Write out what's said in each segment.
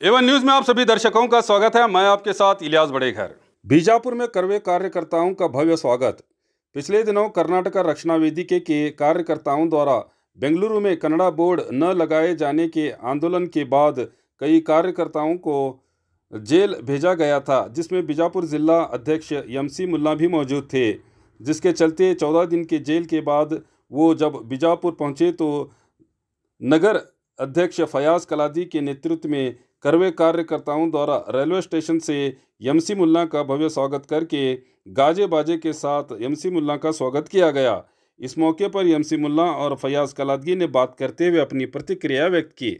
Avon news में आप सभी दर्शकों का स्वागत है मैं आपके साथ इलियास बड़ेघर बीजापुर में करवे कार्यकर्ताओं का भव्य स्वागत पिछले दिनों कर्नाटक रक्षणा वेदिके के कार्यकर्ताओं द्वारा बेंगलुरु में कन्नड़ा बोर्ड न लगाए जाने के आंदोलन के बाद कई कार्यकर्ताओं को जेल भेजा गया था जिसमें बीजापुर जिला अध्यक्ष यमसी मुल्ला भी मौजूद थे जिसके चलते चौदह दिन के जेल के बाद वो जब बीजापुर पहुंचे तो नगर अध्यक्ष फयाज कलादी के नेतृत्व में करवे कार्यकर्ताओं द्वारा रेलवे स्टेशन से यमसी मुल्ला का भव्य स्वागत करके गाजे बाजे के साथ यमसी मुल्ला का स्वागत किया गया इस मौके पर यमसी मुल्ला और फयाज कलादगी ने बात करते हुए अपनी प्रतिक्रिया व्यक्त की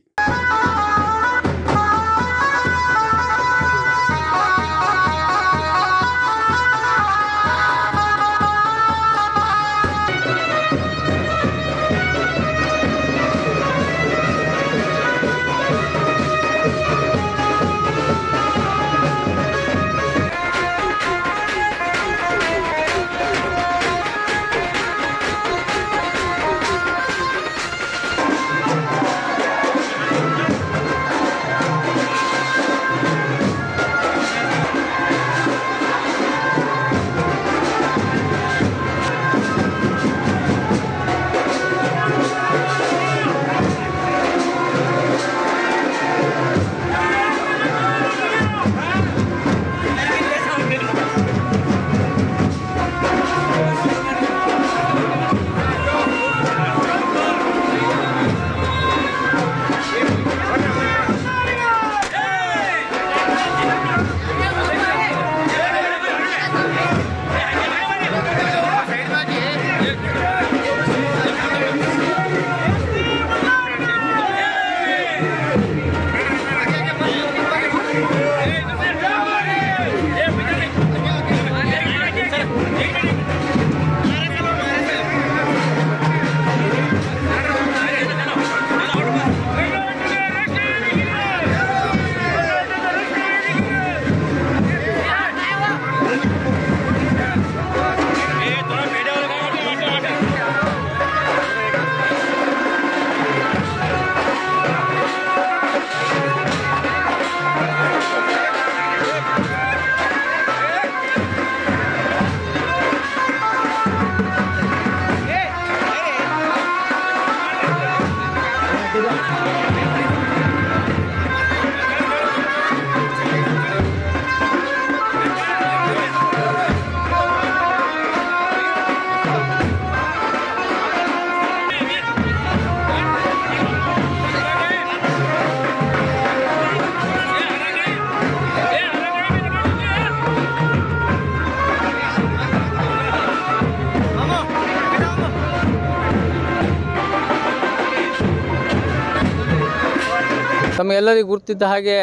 ತಮಗೆಲ್ಲರಿಗೂ ಗುರ್ತಿದ್ದ ಹಾಗೆ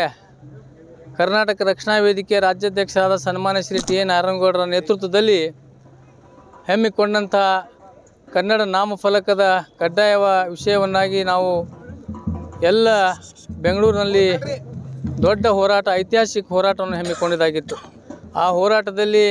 ಕರ್ನಾಟಕ ರಕ್ಷಣಾ ವೇದಿಕೆ ರಾಜ್ಯಾಧ್ಯಕ್ಷರಾದ ಸನ್ಮಾನ್ಯ ಶ್ರೀ ಟಿ ಎ ನಾರಾಯಣಗೌಡರ ನೇತೃತ್ವದಲ್ಲಿ ಹೆಮ್ಮಿಕೊಂಡಂಥ ಕನ್ನಡ ನಾಮಫಲಕದ ಕಡ್ಡಾಯವ ವಿಷಯವನ್ನಾಗಿ ನಾವು ಎಲ್ಲ ಬೆಂಗಳೂರಿನಲ್ಲಿ ದೊಡ್ಡ ಹೋರಾಟ ಐತಿಹಾಸಿಕ ಹೋರಾಟವನ್ನು ಹಮ್ಮಿಕೊಂಡಿದ್ದಾಗಿತ್ತು ಆ ಹೋರಾಟದಲ್ಲಿ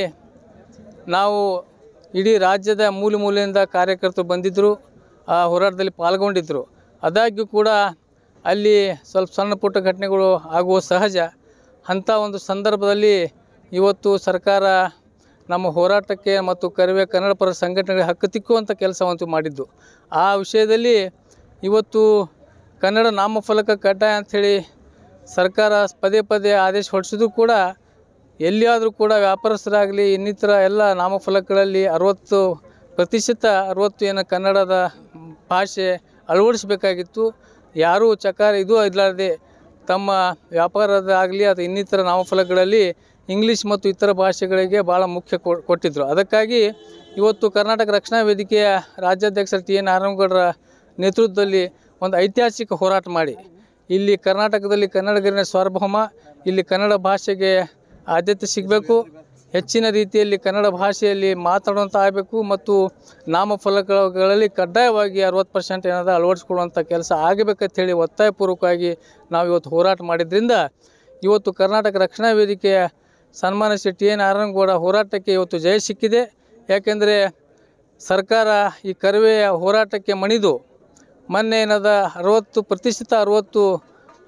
ನಾವು ಇಡೀ ರಾಜ್ಯದ ಮೂಲೆ ಮೂಲೆಯಿಂದ ಕಾರ್ಯಕರ್ತರು ಬಂದಿದ್ದರು ಆ ಹೋರಾಟದಲ್ಲಿ ಪಾಲ್ಗೊಂಡಿದ್ದರು ಆದಾಗ್ಯೂ ಕೂಡ ಅಲ್ಲಿ ಸ್ವಲ್ಪ ಸಣ್ಣ ಪುಟ್ಟ ಘಟನೆಗಳು ಆಗುವ ಸಹಜ ಅಂಥ ಒಂದು ಸಂದರ್ಭದಲ್ಲಿ ಇವತ್ತು ಸರ್ಕಾರ ನಮ್ಮ ಹೋರಾಟಕ್ಕೆ ಮತ್ತು ಕರಿವೆ ಕನ್ನಡ ಪರ ಸಂಘಟನೆಗಳಿಗೆ ಹಕ್ಕು ತಿಕ್ಕುವಂಥ ಕೆಲಸವಂತೂ ಮಾಡಿದ್ದು ಆ ವಿಷಯದಲ್ಲಿ ಇವತ್ತು ಕನ್ನಡ ನಾಮಫಲಕ ಕಡ್ಡಾಯ ಅಂಥೇಳಿ ಸರ್ಕಾರ ಪದೇ ಪದೇ ಆದೇಶ ಹೊರಡಿಸಿದ್ರು ಕೂಡ ಎಲ್ಲಿಯಾದರೂ ಕೂಡ ವ್ಯಾಪಾರಸ್ಥರಾಗಲಿ ಇನ್ನಿತರ ಎಲ್ಲ ನಾಮಫಲಕಗಳಲ್ಲಿ ಅರವತ್ತು ಪ್ರತಿಶತ ಅರವತ್ತು ಏನು ಕನ್ನಡದ ಭಾಷೆ ಅಳವಡಿಸಬೇಕಾಗಿತ್ತು ಯಾರೂ ಚಕಾರ ಇದು ಇರಲಾರ್ದೆ ತಮ್ಮ ವ್ಯಾಪಾರದ ಆಗಲಿ ಅಥವಾ ಇನ್ನಿತರ ನಾಮಫಲಕಗಳಲ್ಲಿ ಇಂಗ್ಲೀಷ್ ಮತ್ತು ಇತರ ಭಾಷೆಗಳಿಗೆ ಭಾಳ ಮುಖ್ಯ ಕೊ- ಕೊಟ್ಟಿದ್ದರು ಅದಕ್ಕಾಗಿ ಇವತ್ತು ಕರ್ನಾಟಕ ರಕ್ಷಣಾ ವೇದಿಕೆಯ ರಾಜ್ಯಾಧ್ಯಕ್ಷ ಟಿ ಎನ್ ನಾರಾಯಣಗೌಡರ ನೇತೃತ್ವದಲ್ಲಿ ಒಂದು ಐತಿಹಾಸಿಕ ಹೋರಾಟ ಮಾಡಿ ಇಲ್ಲಿ ಕರ್ನಾಟಕದಲ್ಲಿ ಕನ್ನಡಿಗರಿನ ಸಾರ್ವಭೌಮ ಇಲ್ಲಿ ಕನ್ನಡ ಭಾಷೆಗೆ ಆದ್ಯತೆ ಸಿಗಬೇಕು ಹೆಚ್ಚಿನ ರೀತಿಯಲ್ಲಿ ಕನ್ನಡ ಭಾಷೆಯಲ್ಲಿ ಮಾತಾಡುವಂಥ ಆಗಬೇಕು ಮತ್ತು ನಾಮಫಲಕಗಳಲ್ಲಿ ಕಡ್ಡಾಯವಾಗಿ ಅರವತ್ತು ಪರ್ಸೆಂಟ್ ಏನಾದ ಅಳವಡಿಸ್ಕೊಳ್ಳುವಂಥ ಕೆಲಸ ಆಗಬೇಕಂತ ಹೇಳಿ ಒತ್ತಾಯಪೂರ್ವಕವಾಗಿ ನಾವು ಇವತ್ತು ಹೋರಾಟ ಮಾಡಿದ್ರಿಂದ ಇವತ್ತು ಕರ್ನಾಟಕ ರಕ್ಷಣಾ ವೇದಿಕೆಯ ಸನ್ಮಾನ್ಯ ಶ್ರೀ ಟಿ ಎನ್ ನಾರಾಯಣಗೌಡ ಹೋರಾಟಕ್ಕೆ ಇವತ್ತು ಜಯ ಸಿಕ್ಕಿದೆ ಯಾಕೆಂದರೆ ಸರ್ಕಾರ ಈ ಕರುವೆಯ ಹೋರಾಟಕ್ಕೆ ಮಣಿದು ಮೊನ್ನೆ ಏನದ ಅರವತ್ತು ಪ್ರತಿಶತ ಅರವತ್ತು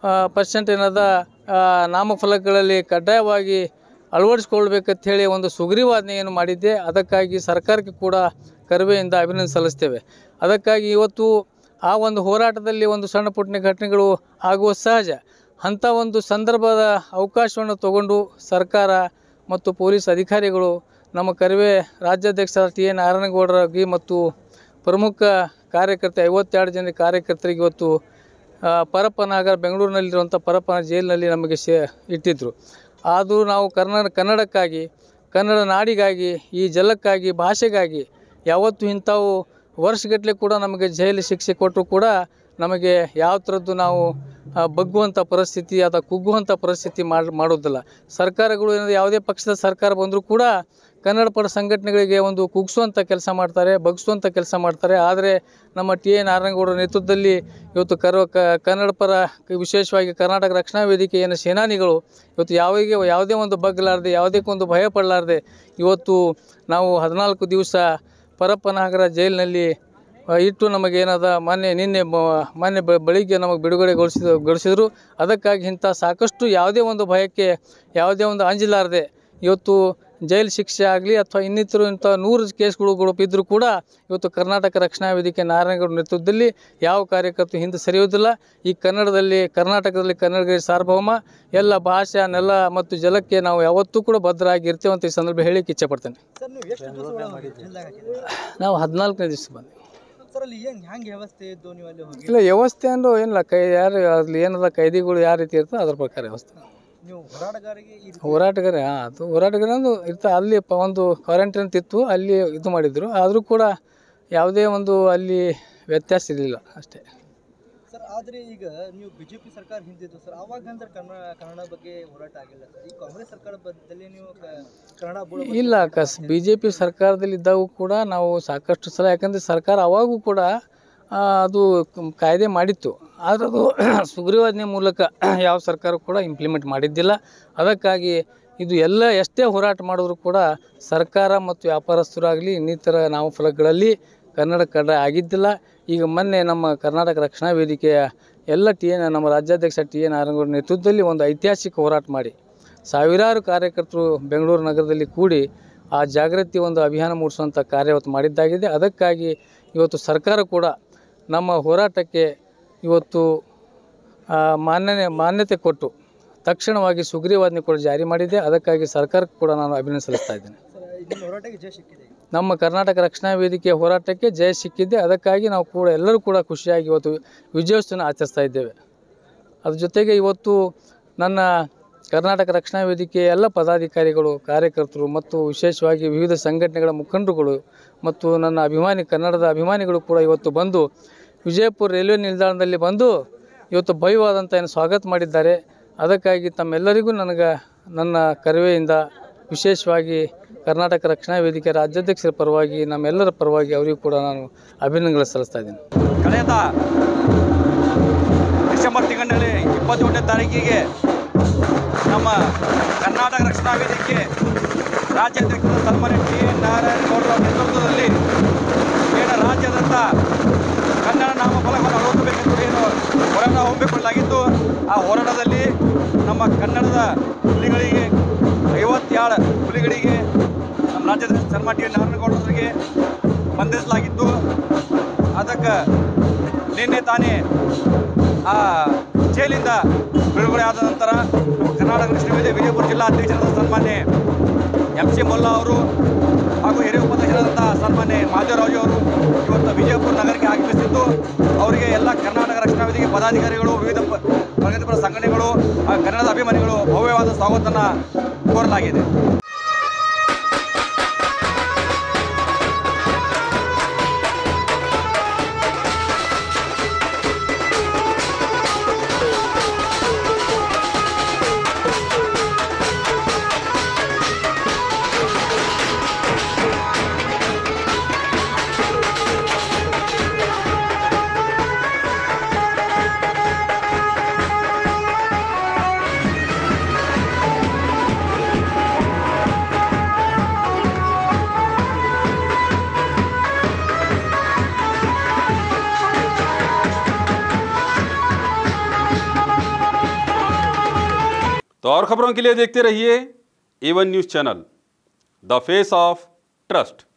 ಪರ್ಸೆಂಟ್ ಏನದ ಆ, ನಾಮಫಲಕಗಳಲ್ಲಿ ಕಡ್ಡಾಯವಾಗಿ ಅಳವಡಿಸ್ಕೊಳ್ಬೇಕಂತ ಹೇಳಿ ಒಂದು ಸುಗ್ರೀವಾಜ್ಞೆಯನ್ನು ಮಾಡಿದ್ದೆ ಅದಕ್ಕಾಗಿ ಸರ್ಕಾರಕ್ಕೆ ಕೂಡ ಕರುವೆಯಿಂದ ಅಭಿನಂದನೆ ಸಲ್ಲಿಸ್ತೇವೆ ಅದಕ್ಕಾಗಿ ಇವತ್ತು ಆ ಒಂದು ಹೋರಾಟದಲ್ಲಿ ಒಂದು ಸಣ್ಣ ಪುಟ್ಟ ಘಟನೆಗಳು ಆಗುವ ಸಹಜ ಅಂಥ ಒಂದು ಸಂದರ್ಭದ ಅವಕಾಶವನ್ನು ತಗೊಂಡು ಸರ್ಕಾರ ಮತ್ತು ಪೊಲೀಸ್ ಅಧಿಕಾರಿಗಳು ನಮ್ಮ ಕರಿವೆ ರಾಜ್ಯಾಧ್ಯಕ್ಷ ಟಿ ಎನ್ ನಾರಾಯಣಗೌಡರಾಗಿ ಮತ್ತು ಪ್ರಮುಖ ಕಾರ್ಯಕರ್ತ ಐವತ್ತೆರಡು ಜನ ಕಾರ್ಯಕರ್ತರಿಗೆ ಇವತ್ತು ಆ, ಪರಪ್ಪನಾಗರ ಬೆಂಗಳೂರಿನಲ್ಲಿರುವಂಥ ಪರಪ್ಪನ ಜೈಲಿನಲ್ಲಿ ನಮಗೆ ಸೇ ಇಟ್ಟಿದ್ದರು ಆದರೂ ನಾವು ಕನ್ನಡ ಕನ್ನಡಕ್ಕಾಗಿ ಕನ್ನಡ ನಾಡಿಗಾಗಿ ಈ ಜಲಕ್ಕಾಗಿ ಭಾಷೆಗಾಗಿ ಯಾವತ್ತೂ ಇಂಥವು ವರ್ಷಗಟ್ಟಲೆ ಕೂಡ ನಮಗೆ ಜೈಲು ಶಿಕ್ಷೆ ಕೊಟ್ಟರು ಕೂಡ ನಮಗೆ ಯಾವ ಥರದ್ದು ನಾವು ಆ, ಬಗ್ಗುವಂಥ ಪರಿಸ್ಥಿತಿ ಅಥವಾ ಕುಗ್ಗುವಂಥ ಪರಿಸ್ಥಿತಿ ಮಾಡಿ ಮಾಡೋದಿಲ್ಲ ಸರ್ಕಾರಗಳು ಏನಾದರೂ ಯಾವುದೇ ಪಕ್ಷದ ಸರ್ಕಾರ ಬಂದರೂ ಕೂಡ ಕನ್ನಡ ಪರ ಸಂಘಟನೆಗಳಿಗೆ ಒಂದು ಕುಗ್ಸುವಂಥ ಕೆಲಸ ಮಾಡ್ತಾರೆ ಬಗ್ಸುವಂಥ ಕೆಲಸ ಮಾಡ್ತಾರೆ ಆದರೆ ನಮ್ಮ ಟಿ ಎ ನಾರಾಯಣಗೌಡರ ನೇತೃತ್ವದಲ್ಲಿ ಇವತ್ತು ಕರ ಕ- ಕನ್ನಡ ಪರ ವಿಶೇಷವಾಗಿ ಕರ್ನಾಟಕ ರಕ್ಷಣಾ ವೇದಿಕೆಯ ಸೇನಾನಿಗಳು ಇವತ್ತು ಯಾವಿಗೆ ಯಾವುದೇ ಒಂದು ಬಗ್ಲಾರದೆ ಯಾವುದೇ ಒಂದು ಭಯ ಪಡಲಾರದೆ ಇವತ್ತು ನಾವು ಹದಿನಾಲ್ಕು ದಿವಸ ಪರಪ್ಪನಗರ ಜೈಲಿನಲ್ಲಿ ಆ, ಇಟ್ಟು ನಮಗೇನದ ಮೊನ್ನೆ ನಿನ್ನೆ ಮ- ಮೊನ್ನೆ ಬ- ಬೆಳಿಗ್ಗೆ ನಮಗೆ ಬಿಡುಗಡೆಗೊಳಿಸಿದ ಗೊಳಿಸಿದರು ಅದಕ್ಕಾಗಿ ಇಂಥ ಸಾಕಷ್ಟು ಯಾವುದೇ ಒಂದು ಭಯಕ್ಕೆ ಯಾವುದೇ ಒಂದು ಅಂಜಿಲಾರದೆ ಇವತ್ತು ಜೈಲು ಶಿಕ್ಷೆ ಆಗಲಿ ಅಥವಾ ಇನ್ನಿತರು ಇಂಥ ನೂರು ಕೇಸ್ಗಳು ಇದ್ದರೂ ಕೂಡ ಇವತ್ತು ಕರ್ನಾಟಕ ರಕ್ಷಣಾ ವೇದಿಕೆ ನಾರಾಯಣಗೌಡ ನೇತೃತ್ವದಲ್ಲಿ ಯಾವ ಕಾರ್ಯಕರ್ತರು ಹಿಂದೆ ಸರಿಯುವುದಿಲ್ಲ ಈ ಕನ್ನಡದಲ್ಲಿ ಕರ್ನಾಟಕದಲ್ಲಿ ಕನ್ನಡಿಗರ ಸಾರ್ವಭೌಮ ಎಲ್ಲ ಭಾಷೆ ನೆಲ ಮತ್ತು ಜಲಕ್ಕೆ ನಾವು ಯಾವತ್ತೂ ಕೂಡ ಭದ್ರಾಗಿ ಇರ್ತೇವೆ ಅಂತ ಈ ಸಂದರ್ಭ ಹೇಳಿಕ್ಕೆ ಇಚ್ಛೆಪಡ್ತೇನೆ ಸರ್ ನೀವು ಎಷ್ಟು ದಿವಸ ಒಳಗೆ ಜೈಲ್ದಾಗ ಹಾಕಿದ್ರಿ ನಾವು ಹದಿನಾಲ್ಕನೇ ದಿವಸ ಬಂದ್ವಿ ಸರ್ ಅಲ್ಲಿ ಹೆಂಗ್ ಹೆಂಗ್ ವ್ಯವಸ್ಥೆ ಇದ್ದು ನೀವು ಅಲ್ಲಿ ಹೋಗಿ ಇಲ್ಲ ವ್ಯವಸ್ಥೆ ಅಂದು ಏನಿಲ್ಲ ಕೈ ಯಾರು ಅಲ್ಲಿ ಏನದ ಕೈದಿಗಳು ಯಾವ ರೀತಿ ಇರ್ತದೆ ಅದ್ರ ಪ್ರಕಾರ ವ್ಯವಸ್ಥೆ ನೀವು ಹೋರಾಟಗಾರಿಗೆ ಈ ರೀತಿ ಹೋರಾಟಗಾರ ಹಾಂ ಅದು ಹೋರಾಟಗಾರ ಅಂದು ಇರ್ತಾ ಅಲ್ಲಿ ಪ ಒಂದು ಕ್ವಾರಂಟೈನ್ ಇತ್ತು ಅಲ್ಲಿ ಇದು ಮಾಡಿದ್ರು ಆದರೂ ಕೂಡ ಯಾವುದೇ ಒಂದು ಅಲ್ಲಿ ವ್ಯತ್ಯಾಸ ಇರಲಿಲ್ಲ ಅಷ್ಟೇ ಸರ್ ಆದ್ರೆ ಈಗ ನೀವು ಬಿಜೆಪಿ ಸರ್ಕಾರ ಹಿಂದಿದ್ದು ಸರ್ ಅವಾಗ ಅಂದ್ರೆ ಕನ್ನಡ ಕನ್ನಡ ಬಗ್ಗೆ ಹೋರಾಟ ಆಗಿಲ್ಲ ಸರ್ ಈ ಕಾಂಗ್ರೆಸ್ ಸರ್ಕಾರ ಬದ್ದಲ್ಲಿ ನೀವು ಕ- ಕನ್ನಡ ಬೋಳ ಬಗ್ಗೆ ಇಲ್ಲ ಕಸ್ ಬಿ ಜೆ ಪಿ ಸರ್ಕಾರದಲ್ಲಿ ಇದ್ದಾಗೂ ಕೂಡ ನಾವು ಸಾಕಷ್ಟು ಸಲ ಯಾಕಂದರೆ ಸರ್ಕಾರ ಅವಾಗೂ ಕೂಡ ಆ, ಅದು ಕ- ಕಾಯ್ದೆ ಮಾಡಿತ್ತು ಆದರೆ ಅದು ಸುಗ್ರೀವಾಜ್ಞೆ ಮೂಲಕ ಯಾವ ಸರ್ಕಾರ ಕೂಡ ಇಂಪ್ಲಿಮೆಂಟ್ ಮಾಡಿದ್ದಿಲ್ಲ ಅದಕ್ಕಾಗಿ ಇದು ಎಲ್ಲ ಎಷ್ಟೇ ಹೋರಾಟ ಮಾಡಿದ್ರು ಕೂಡ ಸರ್ಕಾರ ಮತ್ತು ವ್ಯಾಪಾರಸ್ಥರಾಗಲಿ ಇನ್ನಿತರ ನಾಮಫಲಕಗಳಲ್ಲಿ ಕನ್ನಡ ಕಡ್ಡಾಯ ಆಗಿದ್ದಿಲ್ಲ ಈಗ ಮೊನ್ನೆ ನಮ್ಮ ಕರ್ನಾಟಕ ರಕ್ಷಣಾ ವೇದಿಕೆಯ ಎಲ್ಲ ಟಿ ಎನ್ ನಮ್ಮ ರಾಜ್ಯಾಧ್ಯಕ್ಷ ಟಿ ಎನ್ ನಾರಾಯಣಗೌಡ ನೇತೃತ್ವದಲ್ಲಿ ಒಂದು ಐತಿಹಾಸಿಕ ಹೋರಾಟ ಮಾಡಿ ಸಾವಿರಾರು ಕಾರ್ಯಕರ್ತರು ಬೆಂಗಳೂರು ನಗರದಲ್ಲಿ ಕೂಡಿ ಆ ಜಾಗೃತಿ ಒಂದು ಅಭಿಯಾನ ಮೂಡಿಸುವಂಥ ಕಾರ್ಯ ಇವತ್ತು ಮಾಡಿದ್ದಾಗಿದೆ ಅದಕ್ಕಾಗಿ ಇವತ್ತು ಸರ್ಕಾರ ಕೂಡ ನಮ್ಮ ಹೋರಾಟಕ್ಕೆ ಇವತ್ತು ಆ, ಮಾನ್ಯನೆ ಮಾನ್ಯತೆ ಕೊಟ್ಟು ತಕ್ಷಣವಾಗಿ ಸುಗ್ರೀವಾಜ್ಞೆ ಕೂಡ ಜಾರಿ ಮಾಡಿದೆ ಅದಕ್ಕಾಗಿ ಸರ್ಕಾರಕ್ಕೆ ಕೂಡ ನಾನು ಅಭಿನಂದನೆ ಸಲ್ಲಿಸ್ತಾ ಇದ್ದೇನೆ ಸರ್ ನಿಮ್ಮ ಹೋರಾಟಕ್ಕೆ ಜಯ ಸಿಕ್ಕಿದೆ ನಮ್ಮ ಕರ್ನಾಟಕ ರಕ್ಷಣಾ ವೇದಿಕೆಯ ಹೋರಾಟಕ್ಕೆ ಜಯ ಸಿಕ್ಕಿದೆ ಅದಕ್ಕಾಗಿ ನಾವು ಕೂಡ ಎಲ್ಲರೂ ಕೂಡ ಖುಷಿಯಾಗಿ ಇವತ್ತು ವಿಜಯೋತ್ಸವನ ಆಚರಿಸ್ತಾ ಇದ್ದೇವೆ ಅದ್ರ ಜೊತೆಗೆ ಇವತ್ತು ನನ್ನ ಕರ್ನಾಟಕ ರಕ್ಷಣಾ ವೇದಿಕೆಯ ಎಲ್ಲ ಪದಾಧಿಕಾರಿಗಳು ಕಾರ್ಯಕರ್ತರು ಮತ್ತು ವಿಶೇಷವಾಗಿ ವಿವಿಧ ಸಂಘಟನೆಗಳ ಮುಖಂಡರುಗಳು ಮತ್ತು ನನ್ನ ಅಭಿಮಾನಿ ಕನ್ನಡದ ಅಭಿಮಾನಿಗಳು ಕೂಡ ಇವತ್ತು ಬಂದು ವಿಜಯಪುರ ರೈಲ್ವೆ ನಿಲ್ದಾಣದಲ್ಲಿ ಬಂದು ಇವತ್ತು ಭವ್ಯವಾದಂಥ ಏನು ಸ್ವಾಗತ ಮಾಡಿದ್ದಾರೆ ಅದಕ್ಕಾಗಿ ತಮ್ಮೆಲ್ಲರಿಗೂ ನನಗೆ ನನ್ನ ಕರವೆಯಿಂದ ವಿಶೇಷವಾಗಿ ಕರ್ನಾಟಕ ರಕ್ಷಣಾ ವೇದಿಕೆ ರಾಜ್ಯಾಧ್ಯಕ್ಷರ ಪರವಾಗಿ ನಮ್ಮೆಲ್ಲರ ಪರವಾಗಿ ಅವರಿಗೂ ಕೂಡ ನಾನು ಅಭಿನಂದನೆ ಸಲ್ಲಿಸ್ತಾ ಇದ್ದೀನಿ ಕಳೆದ ಡಿಸೆಂಬರ್ ತಿಂಗಳಿನಲ್ಲಿ ಇಪ್ಪತ್ತೇಳನೇ ತಾರೀಕಿಗೆ ನಮ್ಮ ಕರ್ನಾಟಕ ರಕ್ಷಣಾ ವೇದಿಕೆ ರಾಜ್ಯಾಧ್ಯಕ್ಷರು ಸನ್ಮಾನ್ಯ ಟಿ ಎನ್ ನಾರಾಯಣಗೌಡರ ನೇತೃತ್ವದಲ್ಲಿ ಏನು ರಾಜ್ಯಾದ್ಯಂತ ಕನ್ನಡ ನಾಮಫಲಕವನ್ನು ಅಳವಡಿಸಬೇಕೆಂದು ಏನು ಹೋರಾಟ ಹಮ್ಮಿಕೊಳ್ಳಲಾಗಿತ್ತು ಆ ಹೋರಾಟದಲ್ಲಿ ನಮ್ಮ ಕನ್ನಡದ ಹುಲಿಗಳಿಗೆ ಐವತ್ತೇಳು ಹುಲಿಗಳಿಗೆ ನಮ್ಮ ರಾಜ್ಯದ ಸನ್ಮಾನ್ಯ ಟಿ ಎನ್ ನಾರಾಯಣಗೌಡರಿಗೆ ಬಂಧಿಸಲಾಗಿತ್ತು ಅದಕ್ಕೆ ನಿನ್ನೆ ತಾನೇ ಆ ಜೈಲಿಂದ ಬಿಡುಗಡೆ ಆದ ನಂತರ ನಮ್ಮ ಕರ್ನಾಟಕ ರಕ್ಷಣಾ ವೇದಿಕೆ ವಿಜಯಪುರ ಜಿಲ್ಲಾ ಅಧ್ಯಕ್ಷರಾದ ಸನ್ಮಾನ್ಯ ಎಂ ಸಿ ಮೊಲ್ಲಾ ಅವರು ಹಾಗೂ ಹಿರಿಯ ಉಪಾಧ್ಯಕ್ಷರಾದಂಥ ಸನ್ಮಾನ್ಯ ಮಾದೇವರಾಜು ಅವರು ಇವತ್ತು ವಿಜಯಪುರ ನಗರಕ್ಕೆ ಆಗಮಿಸಿದ್ದು ಅವರಿಗೆ ಎಲ್ಲ ಕರ್ನಾಟಕ ರಕ್ಷಣಾ ವೇದಿಕೆ ಪದಾಧಿಕಾರಿಗಳು ವಿವಿಧ ಪ- ಪ್ರಗತಿಪರ ಸಂಘಟನೆಗಳು ಹಾಗೂ ಕನ್ನಡದ ಅಭಿಮಾನಿಗಳು ಭವ್ಯವಾದ ಸ್ವಾಗತವನ್ನು ಕೋರಲಾಗಿದೆ तो और खबरों के लिए देखते रहिए Avon news channel the face of trust